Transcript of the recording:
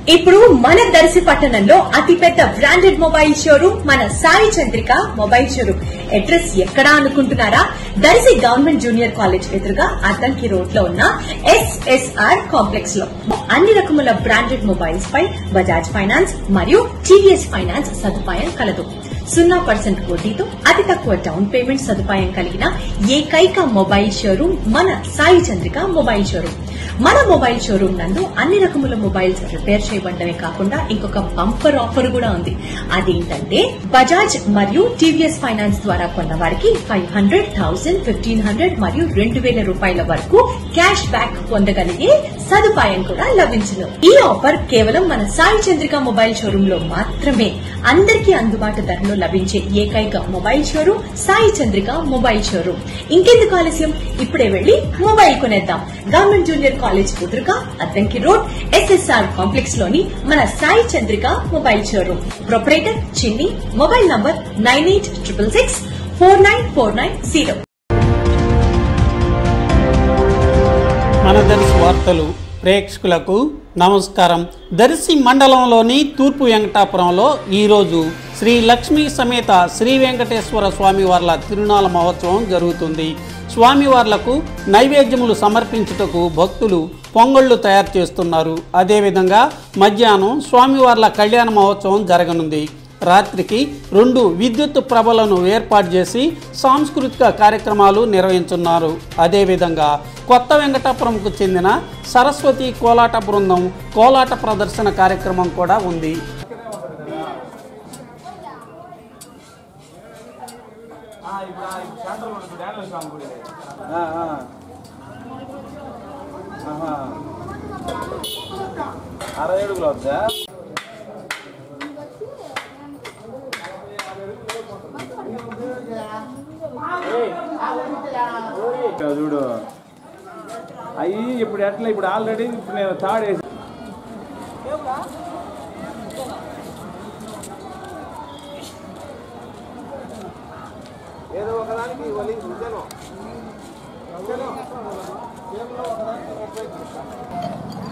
ఇప్పుడు మన దర్శి పట్టణంలో అతిపెద్ద బ్రాండెడ్ మొబైల్ షోరూమ్ మన Sai Chandrika mobile showroom address ఎక్కడా అనుకుంటున్నారా దర్శి గవర్నమెంట్ జూనియర్ కాలేజ్ ఎదురుగా అద్దంకి రోడ్ లో ఉన్న ఎస్ఎస్ఆర్ కాంప్లెక్స్ లో అన్ని రకముల బ్రాండెడ్ మొబైల్స్ పై బజాజ్ ఫైనాన్స్ మరియు టీవీఎస్ ఫైనాన్స్ సదుపాయం కలదు సున్నా పర్సెంట్ వడ్డీతో అతి తక్కువ డౌన్ పేమెంట్ సదుపాయం కలిగిన ఏకైక మొబైల్ షోరూమ్ మన సాయి చంద్రిక మొబైల్ షోరూమ్ మన మొబైల్ షోరూమ్ నందు అన్ని రకముల మొబైల్స్ రిపేర్ చేయబడమే కాకుండా ఇంకొక బంపర్ ఆఫర్ కూడా ఉంది అదేంటంటే బజాజ్ మరియు టీవీఎస్ ఫైనాన్స్ ద్వారా కొన్న వారికి five hundred thousand fifteen hundred మరియు రెండు వేల రూపాయల వరకు క్యాష్ బ్యాక్ పొందగలిగే సదుపాయం కూడా లభించును ఈ ఆఫర్ కేవలం మన సాయి చంద్రిక మొబైల్ షోరూమ్ లో మాత్రమే అందరికీ అందుబాటు ధరలో లభించే ఏకైక mobile showroom Sai Chandrika mobile showroom ఇంకెందుకు ఆలస్యం ఇప్పుడే వెళ్లి మొబైల్ కొనేద్దాం గవర్నమెంట్ జూనియర్ కాలేజ్ కుదురుగా అద్దంకి రోడ్ ఎస్ఎస్ఆర్ కాంప్లెక్స్ లోని మన Sai Chandrika mobile showroom proprietor Chinni mobile number nine eight triple six four nine four nine zero మన దర్శి వార్తలు ప్రేక్షకులకు నమస్కారం దర్శి మండలంలోని తూర్పు వెంకటాపురంలో ఈరోజు శ్రీ లక్ష్మీ సమేత శ్రీ వెంకటేశ్వర స్వామివార్ల తిరునాళ మహోత్సవం జరుగుతుంది స్వామివార్లకు నైవేద్యములు సమర్పించుటకు భక్తులు పొంగళ్ళు తయారు చేస్తున్నారు అదేవిధంగా మధ్యాహ్నం స్వామివార్ల కళ్యాణ మహోత్సవం జరగనుంది రాత్రికి రెండు విద్యుత్ ప్రభలను ఏర్పాటు చేసి సాంస్కృతిక కార్యక్రమాలు నిర్వహించున్నారు అదేవిధంగా కొత్త వెంకటాపురంకు చెందిన సరస్వతి కోలాట బృందం కోలాట ప్రదర్శన కార్యక్రమం కూడా ఉంది ఆ, ఆ. ఆహా. అరవై అడుగులు వద్దా ఇక్కడ చూడు అయ్యి ఇప్పుడు ఎట్లా ఇప్పుడు ఆల్రెడీ ఇప్పుడు నేను తాడేసి ఏదో ఒకదానికి వలి ఉంచాను